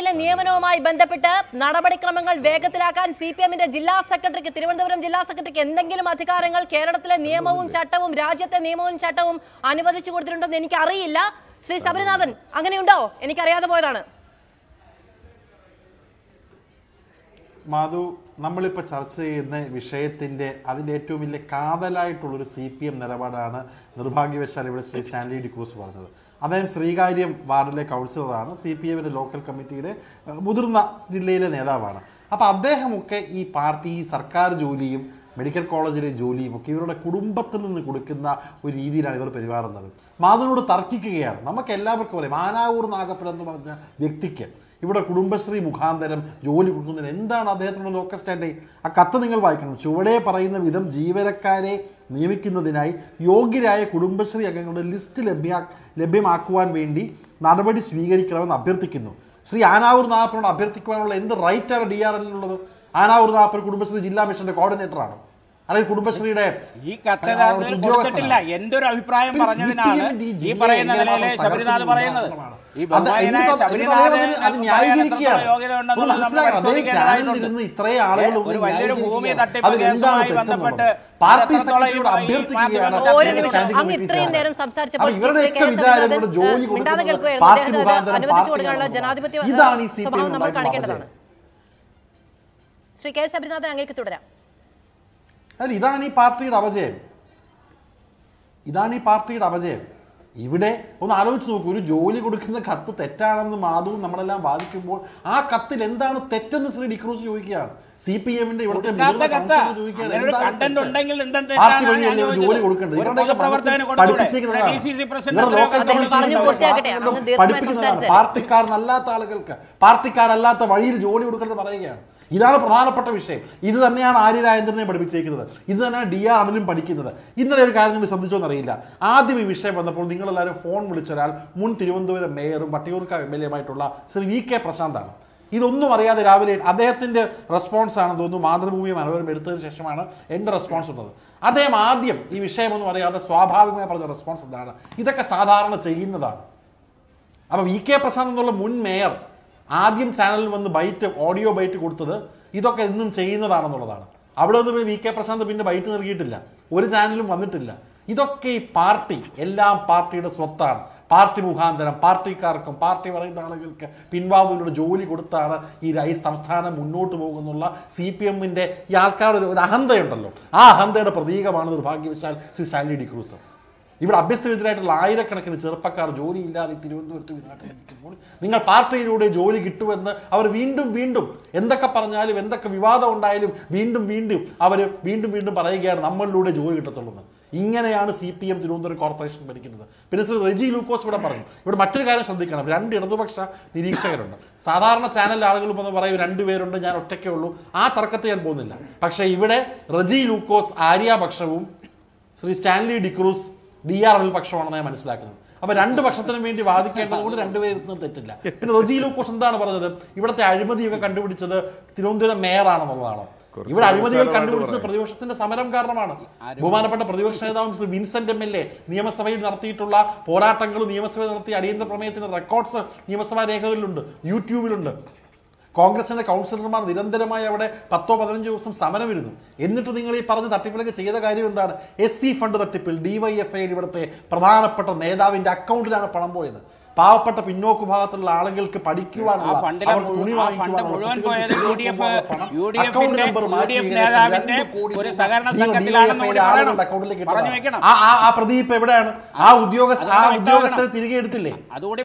കേരളത്തിലെ നിയമനവുമായി ബന്ധപ്പെട്ട് നടപടിക്രമങ്ങൾ വേഗത്തിലാക്കാൻ സി പി എമ്മിന്റെ ജില്ലാ സെക്രട്ടറിക്ക് തിരുവനന്തപുരം ജില്ലാ സെക്രട്ടറിക്ക് എന്തെങ്കിലും അധികാരങ്ങൾ കേരളത്തിലെ നിയമവും ചട്ടവും രാജ്യത്തെ നിയമവും ചട്ടവും അനുവദിച്ചു കൊടുത്തിട്ടുണ്ടെന്ന് എനിക്ക് അറിയില്ല ശ്രീ ശബരിനാഥൻ അങ്ങനെയുണ്ടോ എനിക്കറിയാതെ പോയതാണ് മാധു നമ്മളിപ്പോൾ ചർച്ച ചെയ്യുന്ന വിഷയത്തിൻ്റെ അതിൻ്റെ ഏറ്റവും വലിയ കാതലായിട്ടുള്ളൊരു സി പി എം നിലപാടാണ് നിർഭാഗ്യവശാൽ ഇവിടെ ശ്രീ സ്റ്റാൻലി ഡിക്രൂസ് പറഞ്ഞത് അദ്ദേഹം ശ്രീകാര്യം വാർഡിലെ കൗൺസിലറാണ് സി പി എമ്മിൻ്റെ ലോക്കൽ കമ്മിറ്റിയുടെ ഏഹ്, മുതിർന്ന ജില്ലയിലെ നേതാവാണ് അപ്പോൾ അദ്ദേഹമൊക്കെ ഈ പാർട്ടി ഈ സർക്കാർ ജോലിയും മെഡിക്കൽ കോളേജിലെ ജോലിയും ഒക്കെ ഇവരുടെ കുടുംബത്തിൽ നിന്ന് കൊടുക്കുന്ന ഒരു രീതിയിലാണ് ഇവർ പെരുമാറുന്നത് മാധുവിനോട് തർക്കിക്കുകയാണ് നമുക്ക് എല്ലാവർക്കും അറിയാം മാനാവൂർ നാഗപ്പൻ എന്ന് പറഞ്ഞ വ്യക്തിക്ക് ഇവിടെ കുടുംബശ്രീ മുഖാന്തരം ജോലി കൊടുക്കുന്നതിന് എന്താണ് അദ്ദേഹത്തിനുള്ള ലോക്കൽ സ്റ്റാൻഡ് ആ കത്ത് നിങ്ങൾ വായിക്കണം ചുവടെ പറയുന്ന വിധം ജീവനക്കാരെ നിയമിക്കുന്നതിനായി യോഗ്യരായ കുടുംബശ്രീ അംഗങ്ങളുടെ ലിസ്റ്റ് ലഭ്യ ലഭ്യമാക്കുവാൻ വേണ്ടി നടപടി സ്വീകരിക്കണമെന്ന് അഭ്യർത്ഥിക്കുന്നു ശ്രീ ആനാവൂർ നാഗപ്പനോട് അഭ്യർത്ഥിക്കുവാനുള്ള എന്ത് റൈറ്റാണ് ഡി ആർ എല്ലിനുള്ളത് ആനാവൂർ നാഗപ്പൻ കുടുംബശ്രീ ജില്ലാ മിഷന്റെ കോർഡിനേറ്ററാണ് അല്ലെങ്കിൽ കുടുംബശ്രീയുടെ ഈ കത്ത് ആ, യഥാർത്ഥത്തിൽ ഉദ്യോഗസ്ഥനാണ്. കൊടുത്തിട്ടില്ല എന്റെ ഒരു അഭിപ്രായം പിന്നെ പറഞ്ഞതിനാണ് CPM ഈ ഈ ജില്ലയെ പറയുന്ന എങ്ങനെ നിലയിലെ മാത്രം ശബരിനാഥ് തകർക്കുന്ന പറയുന്നത് ഉദാഹരണമാണ്. ഈ അത് ബഹുമാനായ എന്നിട്ട് അത് ശബരിനാഥന് എന്നിട്ട് അത് പറയാൻ ന്യായീകരിക്കുകയാണ്. എത്രത്തോളം യോഗ്യത ഉണ്ടെന്നുള്ളത് ഒന്ന് നമ്മൾ മനസ്സിലാക്കണം. അദ്ദേഹം പരിശോധിക്കേണ്ടതായിട്ടുണ്ട്. ചാനലിലിരുന്ന് ഇത്രയും ആളുകൾ ഏ, ഒരു വലിയൊരു ഭൂമി തട്ടിപ്പ് അതിൽ എന്താണ് കേസുമായി തെറ്റെന്നുള്ളത്? ബന്ധപ്പെട്ട് പാർട്ടി എത്രത്തോളം ഈ സെക്രട്ടറിയോട് ഈ അഭ്യർത്ഥിക്കുകയാണ് മാധ്യമങ്ങൾ ഒരു ചർച്ച നിമിഷം ചെയ്യുന്നത്? അങ്ങ് ഇത്രയും നേരം സംസാരിച്ചപ്പോൾ അപ്പോൾ ഇവരുടെയൊക്കെ ശ്രീ കെ. വിചാരം ശബരിനാഥൻ, ഇവിടെ ജോലി ഏഹ്, മിണ്ടാതെ കൊടുക്കുന്നത് കേൾക്കുകയായിരുന്നു. പാർട്ടി അദ്ദേഹത്തിന് അത് മുഖാന്തരം അനുവദിച്ചു കൊടുക്കാനുള്ള പാർട്ടിയാണ് ജനാധിപത്യ ഇതാണ് ഈ സി പി സ്വഭാവം നമ്മൾ എം കാണിക്കേണ്ടതാണ് ശ്രീ കെ ശബരിനാഥൻ അങ്ങേക്ക് തുടരാം അല്ല ഇതാണ് ഈ പാർട്ടിയുടെ അപജയം ഇതാണ് ഈ പാർട്ടിയുടെ അപജയം ഇവിടെ ഒന്ന് ആലോചിച്ച് നോക്കൂ ഒരു ജോലി കൊടുക്കുന്ന കത്ത് തെറ്റാണെന്ന് മാധവും നമ്മളെല്ലാം വാദിക്കുമ്പോൾ ആ കത്തിൽ എന്താണ് തെറ്റെന്ന് ശ്രീ ഡിക്രൂസ് ചോദിക്കുകയാണ് സി പി എമ്മിന്റെ ഇവിടുത്തെ കൊടുക്കാത്ത മുതിർന്ന കത്ത്. കൗൺസിലർ ചോദിക്കുകയാണ്, അങ്ങനെ ഒരു എന്താണ് content തെറ്റ്? ഉണ്ടെങ്കിൽ എന്തെന്ന് പാർട്ടി തെറ്റാണ് വഴിയല്ലേ ഞാൻ ഒരു ജോലി ചോദിച്ചത്. കൊടുക്കേണ്ടത് ഒരു ഇവരുടെയൊക്കെ പൊതുപ്രവർത്തകന് മനസ്സിൽ കൊടുത്തൂടെ? പഠിപ്പിച്ചിരിക്കുന്നതാണ്. DCC പ്രസിഡന്റ് ഇവരുടെ എത്രയോ ലോക്കൽ കത്തുകൾ അദ്ദേഹം പറഞ്ഞു കൊടുത്തിട്ടുണ്ട്. പൂർത്തിയാക്കട്ടെ. അങ്ങ് ദീർഘമായി പഠിപ്പിക്കുന്നതാണ് സംസാരിച്ചത്. പാർട്ടിക്കാരനല്ലാത്ത ആളുകൾക്ക് പാർട്ടിക്കാരല്ലാത്ത വഴിയിൽ ജോലി കൊടുക്കുന്നത് പറയുകയാണ് ഇതാണ് പ്രധാനപ്പെട്ട വിഷയം ഇത് തന്നെയാണ് ആര്യ രാജേന്ദ്രനെ പഠിപ്പിച്ചേക്കുന്നത് ഇത് തന്നെയാണ് ഡി ആർ അനിലും പഠിക്കുന്നത് ഇന്നലെ ഒരു കാര്യം നിങ്ങൾ ശ്രദ്ധിച്ചോന്ന് അറിയില്ല ആദ്യം ഈ വിഷയം വന്നപ്പോൾ നിങ്ങളെല്ലാവരും ഫോൺ വിളിച്ച ഒരാൾ മുൻ തിരുവനന്തപുരം മേയറും വട്ടിയൂർക്കാവ് എം എൽ എമായിട്ടുള്ള ശ്രീ വി കെ പ്രശാന്താണ് ഇതൊന്നും അറിയാതെ രാവിലെ അദ്ദേഹത്തിന്റെ റെസ്പോൺസ് ആണെന്ന് തോന്നുന്നു മാതൃഭൂമി മനോരമ എടുത്തതിന് ശേഷമാണ് എൻ്റെ റെസ്പോൺസ് വന്നത് അദ്ദേഹം ആദ്യം ഈ വിഷയമൊന്നും അറിയാതെ സ്വാഭാവികമായി പറഞ്ഞ റെസ്പോൺസ് എന്താണ് ഇതൊക്കെ സാധാരണ ചെയ്യുന്നതാണ് അപ്പൊ വി കെ പ്രസാദ് എന്നുള്ള മുൻ മേയർ ആദ്യം ചാനലിൽ വന്ന് ബൈറ്റ് ഓഡിയോ ബൈറ്റ് കൊടുത്തത് ഇതൊക്കെ എന്നും ചെയ്യുന്നതാണെന്നുള്ളതാണ് അവിടെ നിന്ന് വി കെ പ്രശാന്ത് പിന്നെ ബൈറ്റ് നൽകിയിട്ടില്ല ഒരു ചാനലും വന്നിട്ടില്ല ഇതൊക്കെ ഈ പാർട്ടി എല്ലാം പാർട്ടിയുടെ സ്വത്താണ് പാർട്ടി മുഖാന്തരം പാർട്ടിക്കാർക്കും പാർട്ടി പറയുന്ന ആളുകൾക്ക് പിൻവാതിലൂടെ ജോലി കൊടുത്താണ് ഈ ഈ സംസ്ഥാനം മുന്നോട്ട് പോകുന്നുള്ള സി പി എമ്മിന്റെ ഈ ആൾക്കാരുടെ ഒരു- ഒരു അഹന്തയുണ്ടല്ലോ ആ അഹന്തയുടെ പ്രതീകമാണ് നിർഭാഗ്യവശാൽ ശ്രീ സ്റ്റാൻലി ഡിക്രൂസ് ഇവിടെ അഭ്യസ്തവിദ്യരായിട്ടുള്ള ആയിരക്കണക്കിന് ചെറുപ്പക്കാർ ജോലിയില്ലാതെ ഈ തിരുവനന്തപുരത്ത് നാട്ടിലിരിക്കുമ്പോൾ നിങ്ങൾ പാർട്ടിയിലൂടെ ജോലി കിട്ടുമെന്ന് അവർ വീണ്ടും വീണ്ടും എന്തൊക്കെ പറഞ്ഞാലും എന്തൊക്കെ വിവാദം ഉണ്ടായാലും വീണ്ടും വീണ്ടും അവർ വീണ്ടും വീണ്ടും പറയുകയാണ് നമ്മളിലൂടെ ജോലി കിട്ടത്തുള്ളൂ എന്ന് ഇങ്ങനെയാണ് C P M Thiruvananthapuram corporation ഭരിക്കുന്നത് പിന്നെ ശ്രീ റെജി ലൂക്കോസ് ഇവിടെ പറഞ്ഞു ഇവിടെ മറ്റൊരു കാര്യം ശ്രദ്ധിക്കണം രണ്ട് ഇടതുപക്ഷ നിരീക്ഷകരുണ്ട് സാധാരണ ചാനൽ ആളുകൾ വന്ന് പറയും രണ്ടുപേരുണ്ട് ഞാൻ ഒറ്റയ്ക്കേ ഉള്ളൂ ആ തർക്കത്തിൽ ഞാൻ പോകുന്നില്ല പക്ഷേ ഇവിടെ റെജി ലൂക്കോസ് ആര്യാപക്ഷവും Shri Stanley D'Cruz D R L പക്ഷമാണെന്ന് ഞാൻ മനസ്സിലാക്കുന്നത് അപ്പൊ രണ്ട് പക്ഷത്തിനും വേണ്ടി വാദിക്കേണ്ടത് കൊണ്ട് രണ്ടുപേരും തെറ്റില്ല പിന്നെ റൊജി ലൂക്കോസ് എന്താണ് പറഞ്ഞത് ഇവിടുത്തെ അഴിമതിയൊക്കെ കണ്ടുപിടിച്ചത് തിരുവനന്തപുരം മേയറാണെന്നുള്ളതാണ് ഇവിടെ അഴിമതികൾ കണ്ടുപിടിച്ചത് പ്രതിപക്ഷത്തിന്റെ സമരം കാരണമാണ് ബഹുമാനപ്പെട്ട പ്രതിപക്ഷ നേതാവും Shri Vincent M L A നിയമസഭയിൽ നടത്തിയിട്ടുള്ള പോരാട്ടങ്ങളും നിയമസഭയിൽ നടത്തിയ അടിയന്തര പ്രമേയത്തിന്റെ റെക്കോർഡ്സ് നിയമസഭാ രേഖകളിലുണ്ട് യൂട്യൂബിലുണ്ട് കോൺഗ്രസിന്റെ കൗൺസിലർമാർ നിരന്തരമായി അവിടെ പത്തോ പതിനഞ്ചോ ദിവസം സമരമിരുന്നു എന്നിട്ട് നിങ്ങൾ ഈ പറഞ്ഞ തട്ടിപ്പിലൊക്കെ ചെയ്ത കാര്യം എന്താണ് എസ് സി ഫണ്ട് തട്ടിപ്പിൽ ഡിവൈഎഫ്ഐ ഇവിടുത്തെ പ്രധാനപ്പെട്ട വിന്റെ അക്കൗണ്ടിലാണ് പണം പോയത് പാവപ്പെട്ട പിന്നോക്ക് ഭാഗത്തുള്ള ആളുകൾക്ക് പഠിക്കുവാനുള്ള ആ ഫണ്ടിലെ അവർക്ക് തുണി മുഴുവൻ- ആ ഫണ്ട് വാങ്ങിക്കുവാനുള്ള മുഴുവൻ കുട്ടികൾക്ക് പോയത് യു ഡി എഫ് സ്കൂളിൽ പോകുവാനുള്ള യു ഡി പണം അക്കൗണ്ട് എഫിന്റെ നമ്പർ യു മാറ്റി ഡി എഫ് ഏകദേശം നേതാവിന്റെ രണ്ട് കോടി ഒരു രൂപ സഹകരണ നിങ്ങൾ സംഘത്തിലാണെന്ന് DYFI കൂടി ആളുകളുടെ പറയണം. അക്കൗണ്ടിലേക്ക് പറഞ്ഞു ഇട്ടതാണ്. വെക്കണം. ആ ആ- ആ പ്രതി ഇപ്പൊ എവിടെയാണ് ആ ഉദ്യോഗസ്ഥ ആ അതുകൂടെ ഉദ്യോഗസ്ഥരെ വ്യക്തമാക്കണം. തിരികെ എടുത്തില്ലേ അതുകൂടി